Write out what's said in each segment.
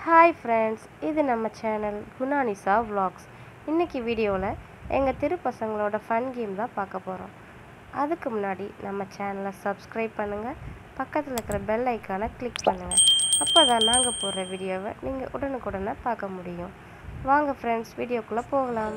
Hi friends இது நம்ம channel குணானிசா vlogs இன்னைக்கு வீடியோவில் எங்கள் திரு பசங்களோட ஃபன் கேம் தான் பார்க்க போகிறோம் அதுக்கு முன்னாடி நம்ம சேனலை சப்ஸ்கிரைப் பண்ணுங்கள் பக்கத்தில் இருக்கிற பெல் ஐக்கானை கிளிக் பண்ணுங்கள் அப்போ தான் நாங்கள் போடுற வீடியோவை நீங்கள் உடனுக்குடனே பார்க்க முடியும் வாங்க ஃப்ரெண்ட்ஸ் வீடியோக்குள்ளே போகலாம்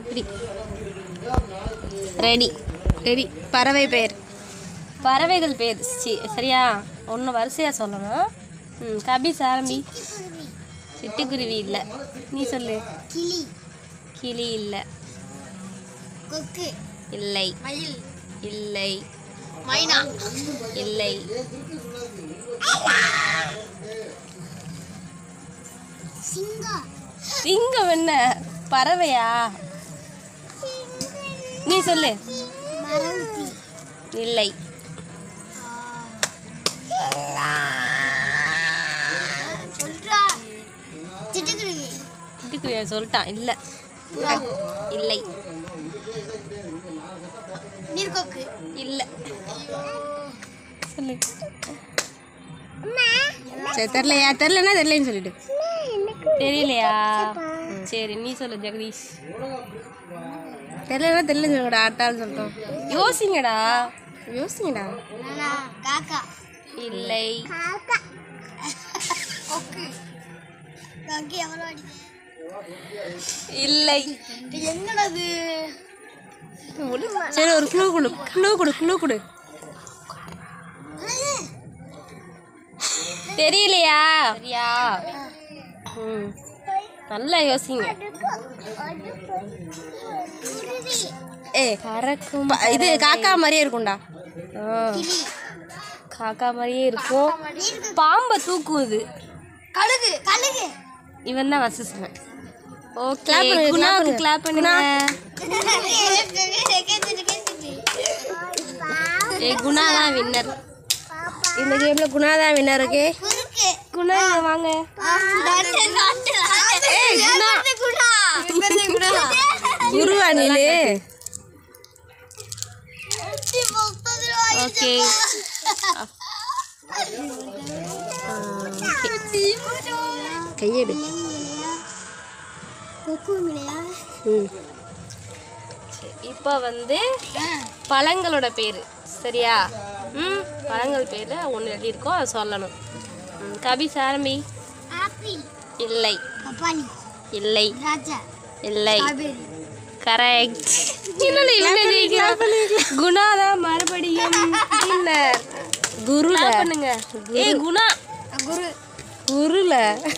ரெடி ரெடி பறவை பெயர் பறவைகள் பேர் சி சரியா ஒன்று வரிசையாக சொல்லணும் ம் கபீஸ் ஆரம்பி சிட்டுக்குருவி இல்லை நீ சொல்லு கிளி கிளி இல்லை கொக்கு இல்லை மயில் இல்லை மைனா இல்லை சிங்கம் சிங்கம் என்ன பறவையா நீ சொல்லு மரவுத்தி இல்லை சொல்றா சிட்டுக்குருவி சிட்டுக்குருவி சொல்லிட்டான் இல்லை இல்லை நீர்கொக்கு இல்லை சொல்லு சரி தெரிலையா தெரிலன்னா தெரிலன்னு சொல்லிட்டு தெரியலையா சரி நீ சொல்லு ஜெகதீஷ் தெரியலன்னா தெரியல சொல்லுங்கடா ஆட்டான்னு சொல்லிட்டோம் யோசிங்கடா யோசிங்கடா நானா காக்கா இல்லை காக்கா கொக்கு காக்கி எவ்வளோ அடிக்கு இல்லை எங்கடது சரி ஒரு க்ளூ கொடு க்ளூ கொடு க்ளூ கொடு தெரியலையா சரியா ம் நல்லா யோசிங்க ஏ பறக்கும் இது காக்கா மாதிரியே இருக்கும்டா ஆ. காக்கா மாதிரியே இருக்கும் பாம்பை தூக்கும் இது கழுகு கழுகு இவன் தான் வசசுவன் ஓகே குணாவுக்கு கிளாப் பண்ணுங்க ஏ குணா தான் வின்னர் இந்த கேம்ல குணா தான் வின்னர் ஓகே குறுக்கு குணா இங்க வாங்க குருவா நீலு ஓகே கையெடு ம் இப்போ வந்து பழங்களோட பேர் சரியா ம் பழங்கள் பேர் ஒன்று எழுதியிருக்கோம் அதை சொல்லணும் ம் கபிஸ் ஆரம்பி ஆப்பிள் இல்லை பப்பாளி இல்லை ராஜா இல்லை ஸ்ட்ராபெரி கரெக்ட் இல்லை இல்லை குணா தான் மறுபடியும் winner. குரு பண்ணுங்க ஏய் குணா குரு குருல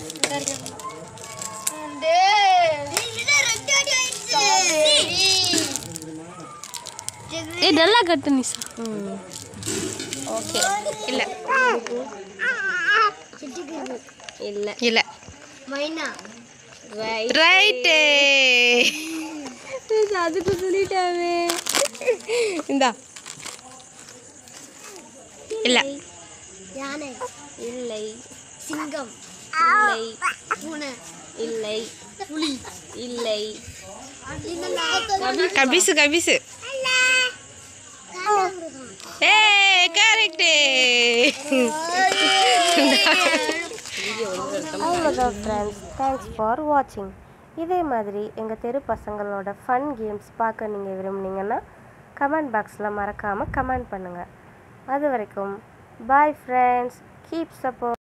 ஏய் நல்லா கட்டு நிசா ஓகே இல்லை இல்லை இல்லை மைனா ரைட் ரைட்டு அதுக்கு சொல்லிட்டாவே இந்தா இல்லை யானை இல்லை சிங்கம் இல்லை பூனை இல்லை புலி இல்லை இந்த கபிசு கபிசு ஏ கரெக்டு அவ்வளோதான் ஃப்ரெண்ட்ஸ் தேங்க்ஸ் ஃபார் வாட்சிங் இதே மாதிரி எங்கள் தெரு பசங்களோட ஃபன் கேம்ஸ் பார்க்க நீங்கள் விரும்புனீங்கன்னா கமெண்ட் பாக்ஸில் மறக்காமல் கமெண்ட் பண்ணுங்கள் அது வரைக்கும் பாய் ஃப்ரெண்ட்ஸ் கீப் சப்போர்ட்